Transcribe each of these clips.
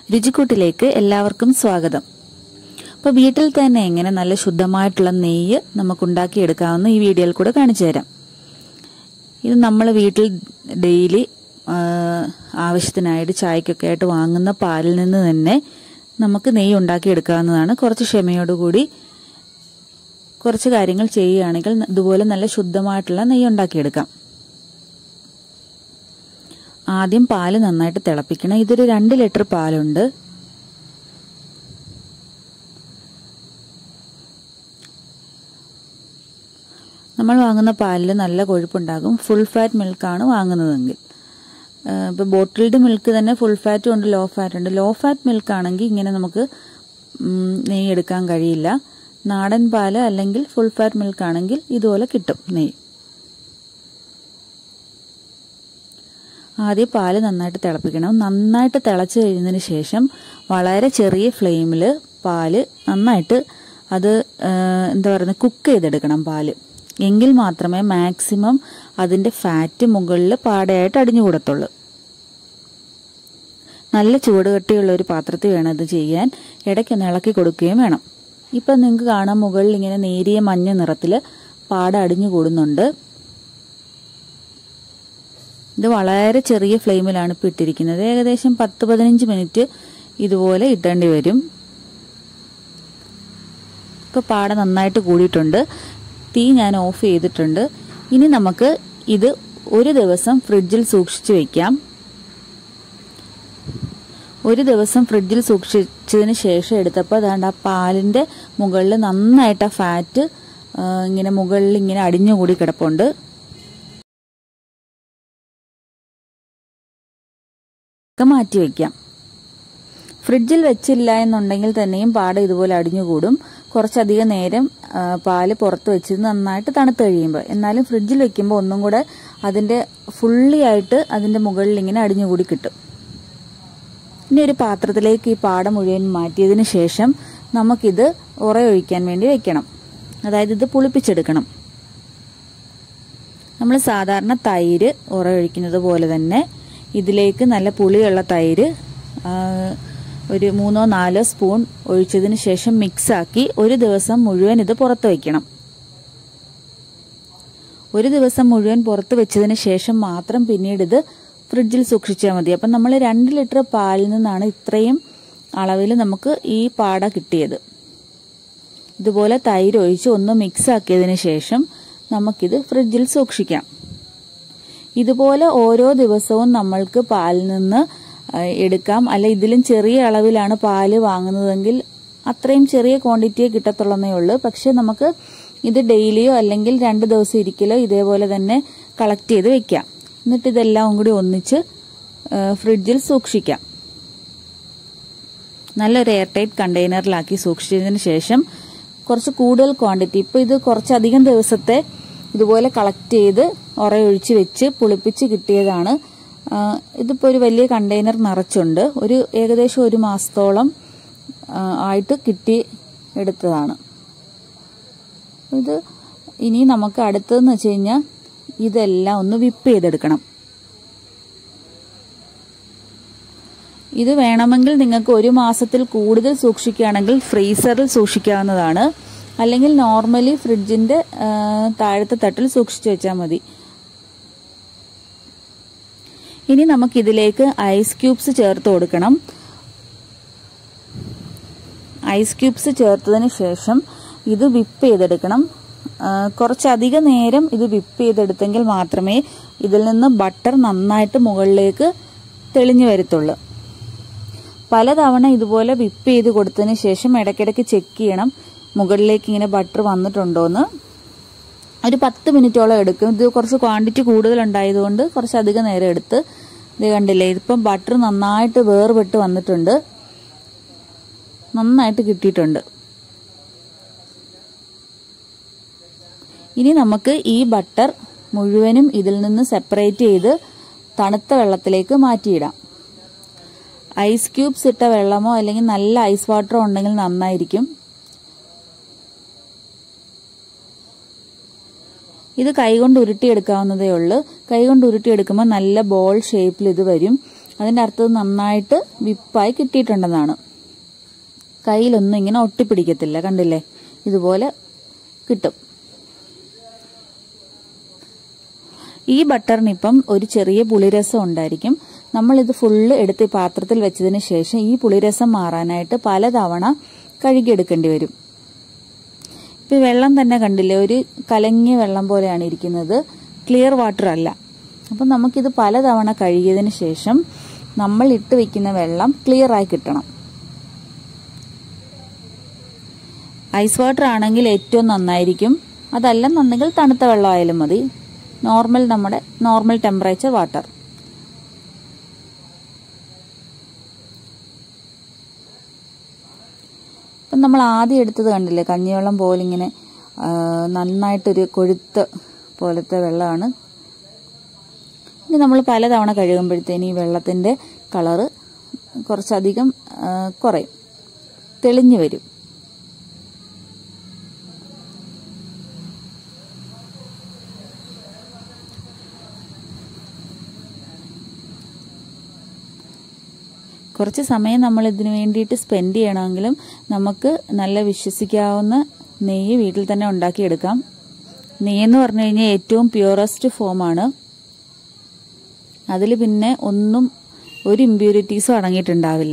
രുചിക്കൂട്ടിലേക്ക് എല്ലാവർക്കും സ്വാഗതം അപ്പോൾ വീട്ടിൽ തന്നെ എങ്ങനെ നല്ല ശുദ്ധമായിട്ടുള്ള നെയ്യ് നമുക്ക് ഉണ്ടാക്കിയെടുക്കാമെന്ന് ഈ വീഡിയോയിൽ കൂടെ കാണിച്ചു തരാം ഇത് നമ്മൾ വീട്ടിൽ ഡെയിലി ആവശ്യത്തിനായിട്ട് ചായക്കൊക്കെ ആയിട്ട് വാങ്ങുന്ന പാലിൽ നിന്ന് തന്നെ നമുക്ക് നെയ്യ് ഉണ്ടാക്കിയെടുക്കാവുന്നതാണ് കുറച്ച് ക്ഷമയോടുകൂടി കുറച്ച് കാര്യങ്ങൾ ചെയ്യുകയാണെങ്കിൽ ഇതുപോലെ നല്ല ശുദ്ധമായിട്ടുള്ള നെയ്യ് ഉണ്ടാക്കിയെടുക്കാം ആദ്യം പാല് നന്നായിട്ട് തിളപ്പിക്കണം ഇതൊരു രണ്ട് ലിറ്റർ പാലുണ്ട് നമ്മൾ വാങ്ങുന്ന പാലിൽ നല്ല കൊഴുപ്പുണ്ടാകും ഫുൾ ഫാറ്റ് മിൽക്കാണ് വാങ്ങുന്നതെങ്കിൽ ഇപ്പോൾ ബോട്ടിൽഡ് മിൽക്ക് തന്നെ ഫുൾ ഫാറ്റും ഉണ്ട് ലോ ഫാറ്റ് ഉണ്ട് ലോ ഫാറ്റ് മിൽക്ക് ആണെങ്കിൽ ഇങ്ങനെ നമുക്ക് നെയ്യ് എടുക്കാൻ കഴിയില്ല നാടൻ പാല് അല്ലെങ്കിൽ ഫുൾ ഫാറ്റ് മിൽക്ക് ആണെങ്കിൽ ഇതുപോലെ കിട്ടും നെയ്യ് ആദ്യം പാല് നന്നായിട്ട് തിളപ്പിക്കണം നന്നായിട്ട് തിളച്ച് കഴിഞ്ഞതിന് ശേഷം വളരെ ചെറിയ ഫ്ലെയിമിൽ പാല് നന്നായിട്ട് അത് എന്താ പറയുന്നത് കുക്ക് ചെയ്തെടുക്കണം പാല് എങ്കിൽ മാത്രമേ മാക്സിമം അതിൻ്റെ ഫാറ്റ് മുകളിൽ പാടയായിട്ട് അടിഞ്ഞു കൂടത്തുള്ളൂ നല്ല ചൂട് കട്ടിയുള്ള ഒരു പാത്രത്തിൽ വേണം ഇത് ചെയ്യാൻ ഇടയ്ക്കൊന്ന് ഇളക്കി കൊടുക്കുകയും വേണം ഇപ്പം നിങ്ങൾക്ക് കാണാം മുകളിൽ ഇങ്ങനെ നേരിയ മഞ്ഞ നിറത്തിൽ പാട അടിഞ്ഞു കൂടുന്നുണ്ട് ഇത് വളരെ ചെറിയ ഫ്ലെയിമിലാണ് ഇപ്പോൾ ഇട്ടിരിക്കുന്നത് ഏകദേശം പത്ത് പതിനഞ്ച് മിനിറ്റ് ഇതുപോലെ ഇട്ടേണ്ടി വരും ഇപ്പോൾ പാട നന്നായിട്ട് കൂടിയിട്ടുണ്ട് തീ ഞാൻ ഓഫ് ചെയ്തിട്ടുണ്ട് ഇനി നമുക്ക് ഇത് ഒരു ദിവസം ഫ്രിഡ്ജിൽ സൂക്ഷിച്ചു വെക്കാം ഒരു ദിവസം ഫ്രിഡ്ജിൽ സൂക്ഷിച്ചതിന് ശേഷം എടുത്തപ്പോൾ അതാണ്ട് ആ പാലിൻ്റെ മുകളിൽ നന്നായിട്ട് ആ ഫാറ്റ് ഇങ്ങനെ മുകളിൽ ഇങ്ങനെ അടിഞ്ഞുകൂടി കിടപ്പുണ്ട് മാറ്റി വയ്ക്കാം ഫ്രിഡ്ജിൽ വെച്ചില്ല എന്നുണ്ടെങ്കിൽ തന്നെയും പാട ഇതുപോലെ അടിഞ്ഞുകൂടും കുറച്ചധികം നേരം പാല് പുറത്ത് വെച്ച് നന്നായിട്ട് തണുത്ത് കഴിയുമ്പോൾ എന്നാലും ഫ്രിഡ്ജിൽ വെക്കുമ്പോൾ ഒന്നും കൂടെ അതിൻ്റെ ഫുള്ളി ആയിട്ട് അതിൻ്റെ മുകളിൽ ഇങ്ങനെ അടിഞ്ഞുകൂടി കിട്ടും ഇനി ഒരു പാത്രത്തിലേക്ക് ഈ പാട മുഴുവൻ മാറ്റിയതിന് ശേഷം നമുക്കിത് ഉറയൊഴിക്കാൻ വേണ്ടി വെക്കണം അതായത് ഇത് പുളിപ്പിച്ചെടുക്കണം നമ്മൾ സാധാരണ തൈര് ഉറയൊഴിക്കുന്നത് പോലെ തന്നെ ഇതിലേക്ക് നല്ല പുളിയുള്ള തൈര് ഒരു മൂന്നോ നാലോ സ്പൂൺ ഒഴിച്ചതിന് ശേഷം മിക്സാക്കി ഒരു ദിവസം മുഴുവൻ ഇത് പുറത്ത് വയ്ക്കണം ഒരു ദിവസം മുഴുവൻ പുറത്ത് വെച്ചതിന് ശേഷം മാത്രം പിന്നീട് ഇത് ഫ്രിഡ്ജിൽ സൂക്ഷിച്ചാൽ മതി അപ്പം നമ്മൾ രണ്ട് ലിറ്റർ പാലിൽ നിന്നാണ് ഇത്രയും അളവിൽ നമുക്ക് ഈ പാട കിട്ടിയത് ഇതുപോലെ തൈര് ഒഴിച്ച് ഒന്ന് മിക്സ് ആക്കിയതിന് ശേഷം നമുക്കിത് ഫ്രിഡ്ജിൽ സൂക്ഷിക്കാം ഇതുപോലെ ഓരോ ദിവസവും നമ്മൾക്ക് പാലിൽ നിന്ന് എടുക്കാം അല്ല ഇതിലും ചെറിയ അളവിലാണ് പാല് വാങ്ങുന്നതെങ്കിൽ അത്രയും ചെറിയ ക്വാണ്ടിറ്റിയെ കിട്ടത്തുള്ളതേ ഉള്ളൂ പക്ഷെ നമുക്ക് ഇത് ഡെയിലിയോ അല്ലെങ്കിൽ രണ്ട് ദിവസം ഇരിക്കലോ ഇതേപോലെ തന്നെ കളക്ട് ചെയ്ത് വെക്കാം എന്നിട്ട് ഇതെല്ലാം കൂടി ഒന്നിച്ച് ഫ്രിഡ്ജിൽ സൂക്ഷിക്കാം നല്ലൊരു എയർ ടൈറ്റ് കണ്ടെയ്നറിലാക്കി സൂക്ഷിച്ചതിന് ശേഷം കുറച്ച് കൂടുതൽ ക്വാണ്ടിറ്റി ഇപ്പോൾ ഇത് കുറച്ചധികം ദിവസത്തെ ഇതുപോലെ കളക്ട് ചെയ്ത് ഉറയൊഴിച്ച് വെച്ച് പുളിപ്പിച്ച് കിട്ടിയതാണ് ഇതിപ്പോൾ ഒരു വലിയ കണ്ടെയ്നർ നിറച്ചുണ്ട് ഒരു ഏകദേശം ഒരു മാസത്തോളം ആയിട്ട് കിട്ടി എടുത്തതാണ് ഇത് ഇനി നമുക്ക് അടുത്തതെന്ന് വെച്ച് കഴിഞ്ഞാൽ ഇതെല്ലാം ഒന്ന് വിപ്പ് ചെയ്തെടുക്കണം ഇത് വേണമെങ്കിൽ നിങ്ങൾക്ക് ഒരു മാസത്തിൽ കൂടുതൽ സൂക്ഷിക്കുകയാണെങ്കിൽ ഫ്രീസറിൽ സൂക്ഷിക്കാവുന്നതാണ് അല്ലെങ്കിൽ നോർമലി ഫ്രിഡ്ജിന്റെ താഴത്തെ തട്ടിൽ സൂക്ഷിച്ചു വെച്ചാൽ മതി ഇനി നമുക്കിതിലേക്ക് ഐസ് ക്യൂബ്സ് ചേർത്ത് കൊടുക്കണം ഐസ് ക്യൂബ്സ് ചേർത്തതിന് ശേഷം ഇത് വിപ്പ് ചെയ്തെടുക്കണം കുറച്ചധികം നേരം ഇത് വിപ്പ് ചെയ്തെടുത്തെങ്കിൽ മാത്രമേ ഇതിൽ നിന്ന് ബട്ടർ നന്നായിട്ട് മുകളിലേക്ക് തെളിഞ്ഞു വരത്തുള്ളൂ പലതവണ ഇതുപോലെ വിപ്പ് ചെയ്ത് കൊടുത്തതിന് ശേഷം ഇടയ്ക്കിടയ്ക്ക് ചെക്ക് ചെയ്യണം മുകളിലേക്ക് ഇങ്ങനെ ബട്ടർ വന്നിട്ടുണ്ടോയെന്ന് ഒരു പത്ത് മിനിറ്റോളം എടുക്കും ഇത് കുറച്ച് ക്വാണ്ടിറ്റി കൂടുതലുണ്ടായതുകൊണ്ട് കുറച്ചധികം നേരം എടുത്ത് ഇത് കണ്ടില്ലേ ഇതിപ്പം ബട്ടർ നന്നായിട്ട് വേർപെട്ട് വന്നിട്ടുണ്ട് നന്നായിട്ട് കിട്ടിയിട്ടുണ്ട് ഇനി നമുക്ക് ഈ ബട്ടർ മുഴുവനും ഇതിൽ നിന്ന് സെപ്പറേറ്റ് ചെയ്ത് തണുത്ത വെള്ളത്തിലേക്ക് മാറ്റിയിടാം ഐസ് ക്യൂബ്സ് ഇട്ട വെള്ളമോ അല്ലെങ്കിൽ നല്ല ഐസ് വാട്ടറോ ഉണ്ടെങ്കിൽ നന്നായിരിക്കും ഇത് കൈകൊണ്ട് ഉരുട്ടിയെടുക്കാവുന്നതേ ഉള്ളൂ കൈകൊണ്ട് ഉരുട്ടിയെടുക്കുമ്പോൾ നല്ല ബോൾ ഷേപ്പിൽ ഇത് വരും അതിൻ്റെ അർത്ഥം നന്നായിട്ട് വിപ്പായി കിട്ടിയിട്ടുണ്ടെന്നാണ് കയ്യിലൊന്നും ഇങ്ങനെ ഒട്ടിപ്പിടിക്കത്തില്ല കണ്ടില്ലേ ഇതുപോലെ കിട്ടും ഈ ബട്ടറിനിപ്പം ഒരു ചെറിയ പുളിരസം ഉണ്ടായിരിക്കും നമ്മളിത് ഫുള്ള് എടുത്ത് ഈ പാത്രത്തിൽ വെച്ചതിന് ശേഷം ഈ പുളിരസം മാറാനായിട്ട് പലതവണ കഴുകിയെടുക്കേണ്ടി വരും ഇപ്പം വെള്ളം തന്നെ കണ്ടില്ലേ ഒരു കലങ്ങിയ വെള്ളം പോലെയാണ് ഇരിക്കുന്നത് ക്ലിയർ വാട്ടർ അല്ല അപ്പം നമുക്കിത് പലതവണ കഴുകിയതിന് ശേഷം നമ്മൾ ഇട്ട് വെക്കുന്ന വെള്ളം ക്ലിയർ ആയി കിട്ടണം ഐസ് വാട്ടർ ആണെങ്കിൽ ഏറ്റവും നന്നായിരിക്കും അതല്ലെന്നുണ്ടെങ്കിൽ തണുത്ത വെള്ളമായാലും മതി നോർമൽ നമ്മുടെ നോർമൽ ടെമ്പറേച്ചർ വാട്ടർ ഇപ്പം നമ്മൾ ആദ്യം എടുത്തത് കണ്ടില്ലേ കഞ്ഞിവെള്ളം പോലെ ഇങ്ങനെ നന്നായിട്ടൊരു കൊഴുത്ത് പോലത്തെ വെള്ളമാണ് ഇനി നമ്മൾ പലതവണ കഴുകുമ്പോഴത്തേന് ഈ വെള്ളത്തിൻ്റെ കളറ് കുറച്ചധികം കുറയും തെളിഞ്ഞു വരും കുറച്ച് സമയം നമ്മൾ ഇതിനു വേണ്ടിയിട്ട് സ്പെൻഡ് ചെയ്യണമെങ്കിലും നമുക്ക് നല്ല വിശ്വസിക്കാവുന്ന നെയ്യ് വീട്ടിൽ തന്നെ ഉണ്ടാക്കിയെടുക്കാം നെയ്യെന്ന് പറഞ്ഞു കഴിഞ്ഞാൽ ഏറ്റവും പ്യൂറസ്റ്റ് ഫോമാണ് അതിൽ പിന്നെ ഒന്നും ഒരു ഇമ്പ്യൂരിറ്റീസും അടങ്ങിയിട്ടുണ്ടാവില്ല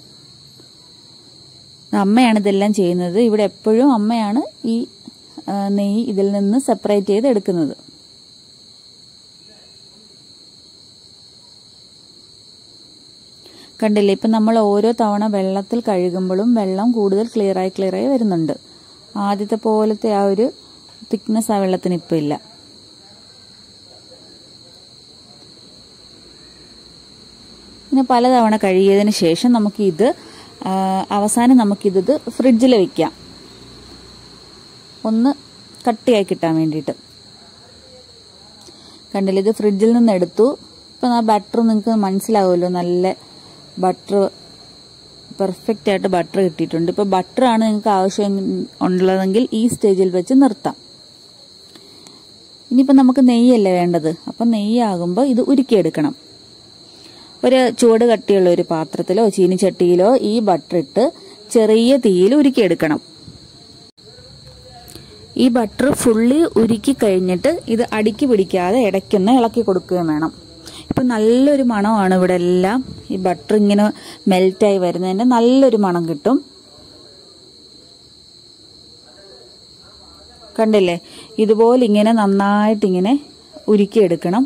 അമ്മയാണ് ഇതെല്ലാം ചെയ്യുന്നത് ഇവിടെ എപ്പോഴും അമ്മയാണ് ഈ നെയ്യ് ഇതിൽ നിന്ന് സെപ്പറേറ്റ് ചെയ്ത് എടുക്കുന്നത് കണ്ടില്ലേ ഇപ്പം നമ്മൾ ഓരോ തവണ വെള്ളത്തിൽ കഴുകുമ്പോഴും വെള്ളം കൂടുതൽ ക്ലിയറായി ക്ലിയറായി വരുന്നുണ്ട് ആദ്യത്തെ പോലത്തെ ആ ഒരു തിക്നെസ് ആ വെള്ളത്തിന് ഇപ്പം ഇല്ല പിന്നെ പലതവണ കഴുകിയതിന് ശേഷം നമുക്കിത് അവസാനം നമുക്കിത് ഫ്രിഡ്ജിൽ വെക്കാം ഒന്ന് കട്ടിയായി കിട്ടാൻ വേണ്ടിയിട്ട് കണ്ടില്ല ഇത് ഫ്രിഡ്ജിൽ നിന്ന് എടുത്തു ഇപ്പം ആ ബട്ടർ നിങ്ങൾക്ക് മനസ്സിലാവുമല്ലോ നല്ല ബട്ടർ പെർഫെക്റ്റ് ആയിട്ട് ബട്ടർ കിട്ടിയിട്ടുണ്ട് ഇപ്പോൾ ബട്ടറാണ് നിങ്ങൾക്ക് ആവശ്യം ഉള്ളതെങ്കിൽ ഈ സ്റ്റേജിൽ വെച്ച് നിർത്താം ഇനിയിപ്പോൾ നമുക്ക് നെയ്യല്ലേ വേണ്ടത് അപ്പം നെയ്യാകുമ്പോൾ ഇത് ഉരുക്കിയെടുക്കണം ഒരു ചുവട് കട്ടിയുള്ള ഒരു പാത്രത്തിലോ ചീനിച്ചട്ടിയിലോ ഈ ബട്ടർ ഇട്ട് ചെറിയ തീയിൽ ഉരുക്കിയെടുക്കണം ഈ ബട്ടർ ഫുള്ളി ഉരുക്കി കഴിഞ്ഞിട്ട് ഇത് അടുക്കി പിടിക്കാതെ ഇടയ്ക്കൊന്ന് ഇളക്കി കൊടുക്കുകയും വേണം ഇപ്പം നല്ലൊരു മണമാണ് ഇവിടെ എല്ലാം ഈ ബട്ടർ ഇങ്ങനെ മെൽറ്റായി വരുന്നതിൻ്റെ നല്ലൊരു മണം കിട്ടും കണ്ടില്ലേ ഇതുപോലെ ഇങ്ങനെ നന്നായിട്ട് ഇങ്ങനെ ഉരുക്കിയെടുക്കണം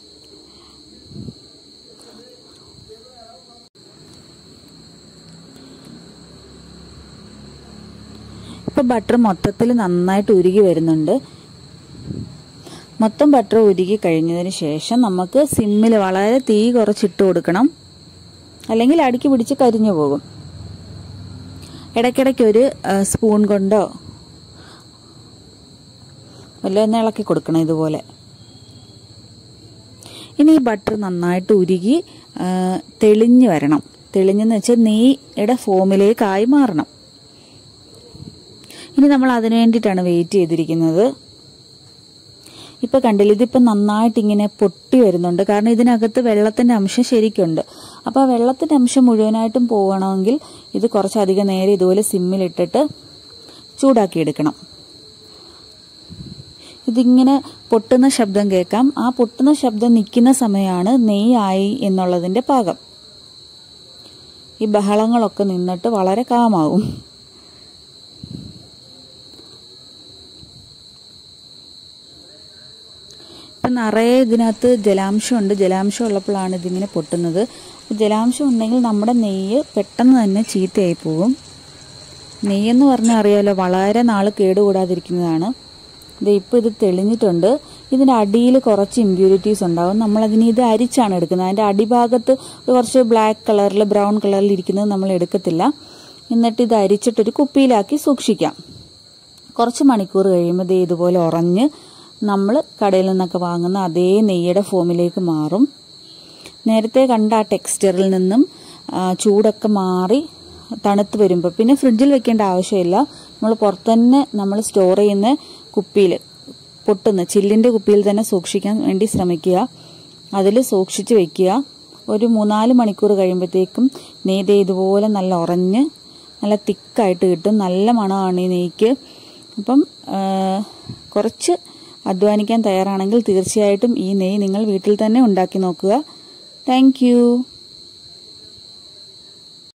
ഇപ്പം ബട്ടർ മൊത്തത്തിൽ നന്നായിട്ട് ഉരുകി വരുന്നുണ്ട് മൊത്തം ബട്ടർ ഉരുകി കഴിഞ്ഞതിന് ശേഷം നമുക്ക് സിമ്മിൽ വളരെ തീ കുറച്ചിട്ട് കൊടുക്കണം അല്ലെങ്കിൽ അടുക്കി പിടിച്ച് കരിഞ്ഞു പോകും ഇടയ്ക്കിടയ്ക്ക് ഒരു സ്പൂൺ കൊണ്ടോ വല്ല ഒന്ന് ഇളക്കി കൊടുക്കണം ഇതുപോലെ ഇനി ഈ ബട്ടർ നന്നായിട്ട് ഉരുകി തെളിഞ്ഞു വരണം തെളിഞ്ഞെന്ന് വെച്ചാൽ നെയ്യുടെ ഫോമിലേക്കായി മാറണം ഇനി നമ്മൾ അതിനു വേണ്ടിയിട്ടാണ് വെയിറ്റ് ചെയ്തിരിക്കുന്നത് ഇപ്പൊ കണ്ടില്ല ഇതിപ്പോ നന്നായിട്ട് ഇങ്ങനെ പൊട്ടി വരുന്നുണ്ട് കാരണം ഇതിനകത്ത് വെള്ളത്തിന്റെ അംശം ശരിക്കുണ്ട് അപ്പൊ ആ വെള്ളത്തിന്റെ അംശം മുഴുവനായിട്ടും പോകണമെങ്കിൽ ഇത് കുറച്ചധികം നേരം ഇതുപോലെ സിമ്മിലിട്ടിട്ട് ചൂടാക്കി എടുക്കണം ഇതിങ്ങനെ പൊട്ടുന്ന ശബ്ദം കേൾക്കാം ആ പൊട്ടുന്ന ശബ്ദം നിൽക്കുന്ന സമയമാണ് നെയ്യായി എന്നുള്ളതിന്റെ പാകം ഈ ബഹളങ്ങളൊക്കെ നിന്നിട്ട് വളരെ കാമാവും ഇപ്പം നിറയെ ഇതിനകത്ത് ജലാംശമുണ്ട് ജലാംശം ഉള്ളപ്പോഴാണ് ഇതിങ്ങനെ പൊട്ടുന്നത് ജലാംശം ഉണ്ടെങ്കിൽ നമ്മുടെ നെയ്യ് പെട്ടെന്ന് തന്നെ ചീത്തയായി പോകും നെയ്യെന്ന് പറഞ്ഞാൽ അറിയാലോ വളരെ നാൾ കേടുകൂടാതിരിക്കുന്നതാണ് ഇത് ഇപ്പോൾ ഇത് തെളിഞ്ഞിട്ടുണ്ട് ഇതിൻ്റെ അടിയിൽ കുറച്ച് ഇമ്പ്യൂരിറ്റീസ് ഉണ്ടാവും നമ്മളതിന് ഇത് അരിച്ചാണ് എടുക്കുന്നത് അതിൻ്റെ അടിഭാഗത്ത് കുറച്ച് ബ്ലാക്ക് കളറിൽ ബ്രൗൺ കളറിൽ ഇരിക്കുന്നത് നമ്മൾ എടുക്കത്തില്ല എന്നിട്ട് ഇത് അരിച്ചിട്ടൊരു കുപ്പിയിലാക്കി സൂക്ഷിക്കാം കുറച്ച് മണിക്കൂർ കഴിയുമ്പോൾ ഇത് ഇതുപോലെ ഉറഞ്ഞ് നമ്മൾ കടയിൽ നിന്നൊക്കെ വാങ്ങുന്ന അതേ നെയ്യുടെ ഫോമിലേക്ക് മാറും നേരത്തെ കണ്ട ആ ടെക്സ്ചറിൽ നിന്നും ചൂടൊക്കെ മാറി തണുത്ത് വരുമ്പോൾ പിന്നെ ഫ്രിഡ്ജിൽ വെക്കേണ്ട ആവശ്യമില്ല നമ്മൾ പുറത്ത് തന്നെ നമ്മൾ സ്റ്റോർ ചെയ്യുന്ന കുപ്പിയിൽ പൊട്ടുന്ന ചില്ലിൻ്റെ കുപ്പിയിൽ തന്നെ സൂക്ഷിക്കാൻ വേണ്ടി ശ്രമിക്കുക അതിൽ സൂക്ഷിച്ച് വെക്കുക ഒരു മൂന്നാല് മണിക്കൂർ കഴിയുമ്പോഴത്തേക്കും നെയ്ത് ഇതുപോലെ നല്ല ഉറഞ്ഞ് നല്ല തിക്കായിട്ട് കിട്ടും നല്ല മണമാണ് ഈ നെയ്ക്ക് അപ്പം ആ, കുറച്ച് അധ്വാനിക്കാൻ തയ്യാറാണെങ്കിൽ തീർച്ചയായിട്ടും ഈ നെയ്യ് നിങ്ങൾ വീട്ടിൽ തന്നെ ഉണ്ടാക്കി നോക്കുക താങ്ക്